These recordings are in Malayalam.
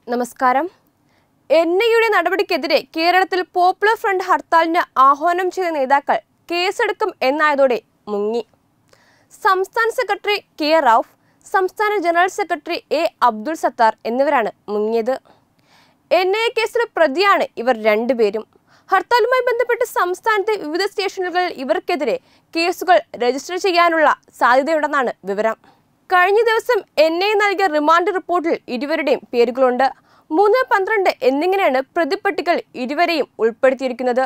നമസ്കാരം എൻ ഐയുടെ നടപടിക്കെതിരെ കേരളത്തിൽ പോപ്പുലർ ഫ്രണ്ട് ഹർത്താലിന് ആഹ്വാനം ചെയ്ത നേതാക്കൾ കേസെടുക്കും എന്നായതോടെ മുങ്ങി സംസ്ഥാന സെക്രട്ടറി കെ റൌഫ് സംസ്ഥാന general secretary A Abdul Sathar എന്നിവരാണ് മുങ്ങിയത് എൻ ഐ എ കേസിലെ പ്രതിയാണ് ഇവർ രണ്ടുപേരും ഹർത്താലുമായി ബന്ധപ്പെട്ട് സംസ്ഥാനത്തെ വിവിധ സ്റ്റേഷനുകളിൽ ഇവർക്കെതിരെ കേസുകൾ രജിസ്റ്റർ ചെയ്യാനുള്ള സാധ്യതയുണ്ടെന്നാണ് വിവരം കഴിഞ്ഞ ദിവസം എൻ ഐ നൽകിയ റിമാൻഡ് റിപ്പോർട്ടിൽ ഇരുവരുടെയും പേരുകളുണ്ട് മൂന്ന് പന്ത്രണ്ട് എന്നിങ്ങനെയാണ് പ്രതിപ്പട്ടികൾ ഇരുവരെയും ഉൾപ്പെടുത്തിയിരിക്കുന്നത്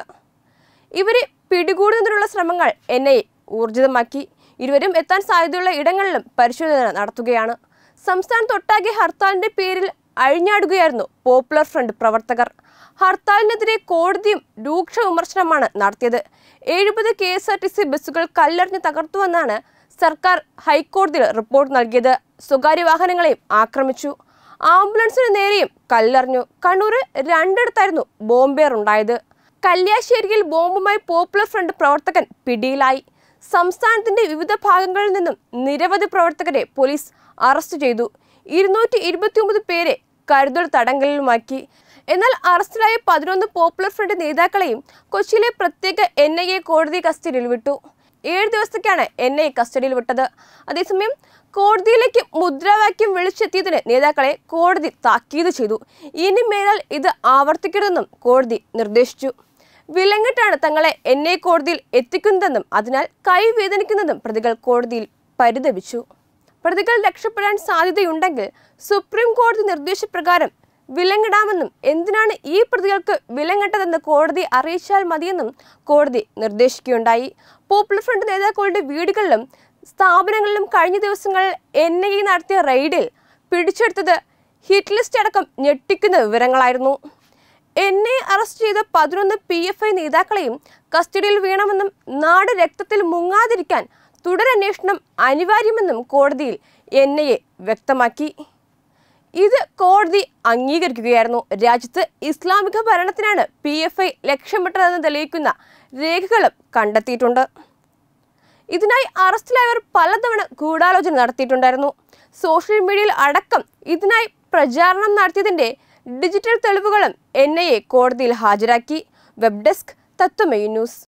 ഇവരെ പിടികൂടുന്നതിനുള്ള ശ്രമങ്ങൾ എൻ ഐ ഊർജിതമാക്കി ഇരുവരും എത്താൻ സാധ്യതയുള്ള ഇടങ്ങളിലും പരിശോധന നടത്തുകയാണ് സംസ്ഥാനത്തൊട്ടാകെ ഹർത്താലിന്റെ പേരിൽ അഴിഞ്ഞാടുകയായിരുന്നു പോപ്പുലർ ഫ്രണ്ട് പ്രവർത്തകർ ഹർത്താലിനെതിരെ കോടതിയും രൂക്ഷ വിമർശനമാണ് നടത്തിയത് എഴുപത് K S R T C ബസ്സുകൾ കല്ലെറിഞ്ഞ് തകർത്തുവെന്നാണ് സർക്കാർ ഹൈക്കോടതിയിൽ റിപ്പോർട്ട് നൽകിയത് സ്വകാര്യ വാഹനങ്ങളെയും ആക്രമിച്ചു ആംബുലൻസിന് നേരെയും കല്ലെറിഞ്ഞു കണ്ണൂരിൽ രണ്ടിടത്തായിരുന്നു ബോംബേർ ഉണ്ടായത് കല്യാശ്ശേരിയിൽ ബോംബുമായി പോപ്പുലർ ഫ്രണ്ട് പ്രവർത്തകൻ പിടിയിലായി സംസ്ഥാനത്തിന്റെ വിവിധ ഭാഗങ്ങളിൽ നിന്നും നിരവധി പ്രവർത്തകരെ പോലീസ് അറസ്റ്റ് ചെയ്തു ഇരുന്നൂറ്റി ഇരുപത്തിയൊമ്പത് പേരെ കരുതൽ തടങ്കലിലുമാക്കി എന്നാൽ അറസ്റ്റിലായ പതിനൊന്ന് പോപ്പുലർ ഫ്രണ്ട് നേതാക്കളെയും കൊച്ചിയിലെ പ്രത്യേക എൻ ഐ എ കോടതി കസ്റ്റഡിയിൽ വിട്ടു ഏഴ് ദിവസത്തേക്കാണ് എൻ ഐ കസ്റ്റഡിയിൽ വിട്ടത് അതേസമയം കോടതിയിലേക്ക് മുദ്രാവാക്യം വിളിച്ചെത്തിയതിന് നേതാക്കളെ കോടതി താക്കീത് ചെയ്തു ഇനി മേലാൽ ഇത് ആവർത്തിക്കരുതെന്നും കോടതി നിർദ്ദേശിച്ചു വിലങ്ങിട്ടാണ് തങ്ങളെ എൻ ഐ കോടതിയിൽ എത്തിക്കുന്നതെന്നും അതിനാൽ കൈ വേദനിക്കുന്നതും പ്രതികൾ കോടതിയിൽ പരിതപിച്ചു പ്രതികൾ രക്ഷപ്പെടാൻ സാധ്യതയുണ്ടെങ്കിൽ സുപ്രീം കോടതി നിർദ്ദേശപ്രകാരം വിലങ്ങിടാമെന്നും എന്തിനാണ് ഈ പ്രതികൾക്ക് വിലങ്ങിട്ടതെന്ന് കോടതി അറിയിച്ചാൽ മതിയെന്നും കോടതി നിർദ്ദേശിക്കുകയുണ്ടായി പോപ്പുലർ ഫ്രണ്ട് നേതാക്കളുടെ വീടുകളിലും സ്ഥാപനങ്ങളിലും കഴിഞ്ഞ ദിവസങ്ങളിൽ എൻ ഐ എ നടത്തിയ റെയ്ഡിൽ പിടിച്ചെടുത്തത് ഹിറ്റ് ലിസ്റ്റ് അടക്കം ഞെട്ടിക്കുന്ന വിവരങ്ങളായിരുന്നു എന്നെ അറസ്റ്റ് ചെയ്ത പതിനൊന്ന് പി എഫ് ഐ നേതാക്കളെയും കസ്റ്റഡിയിൽ വേണമെന്നും നാട് രക്തത്തിൽ മുങ്ങാതിരിക്കാൻ തുടരന്വേഷണം അനിവാര്യമെന്നും കോടതിയിൽ എൻ ഐ എ വ്യക്തമാക്കി ഇത് കോടതി അംഗീകരിക്കുകയായിരുന്നു രാജ്യത്ത് ഇസ്ലാമിക ഭരണത്തിനാണ് പി എഫ് ഐ ലക്ഷ്യമിട്ടതെന്ന് തെളിയിക്കുന്ന രേഖകളും കണ്ടെത്തിയിട്ടുണ്ട് ഇതിനായി അറസ്റ്റിലായവർ പലതവണ ഗൂഢാലോചന നടത്തിയിട്ടുണ്ടായിരുന്നു സോഷ്യൽ മീഡിയയിൽ അടക്കം ഇതിനായി പ്രചാരണം നടത്തിയതിന്റെ ഡിജിറ്റൽ തെളിവുകളും എൻ ഐ എ കോടതിയിൽ ഹാജരാക്കി വെബ് ഡെസ്ക് തത്വമയി ന്യൂസ്